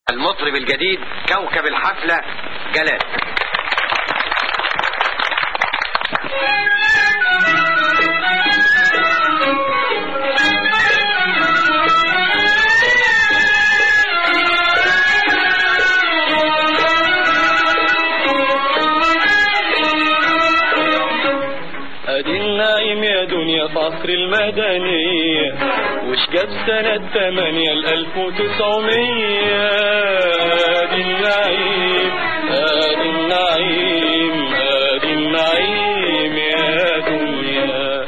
المطرب الجديد كوكب الحفلة جلال ادي النايم يا دنيا فخر المدنية وش جاب سنة تمانية الالف وتسعمية ادي النعيم ادي النعيم ادي النعيم يا دنيا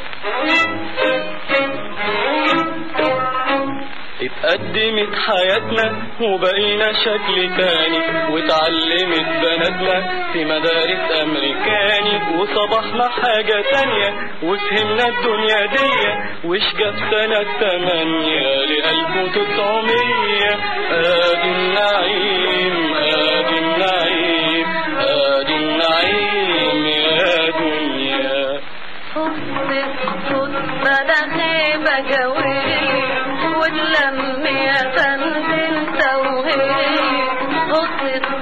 اتقدمت حياتنا وبقينا شكل تاني واتعلمت بناتنا في مدارس امريكاني وصبحنا حاجة تانية وفهمنا الدنيا دي وش جاب سنة تمانية لألف وتسعمية ادي النعيم ادي النعيم ادي النعيم يا دنيا الصوت بدا خيبة جوية واللم يا فندم توهية غصة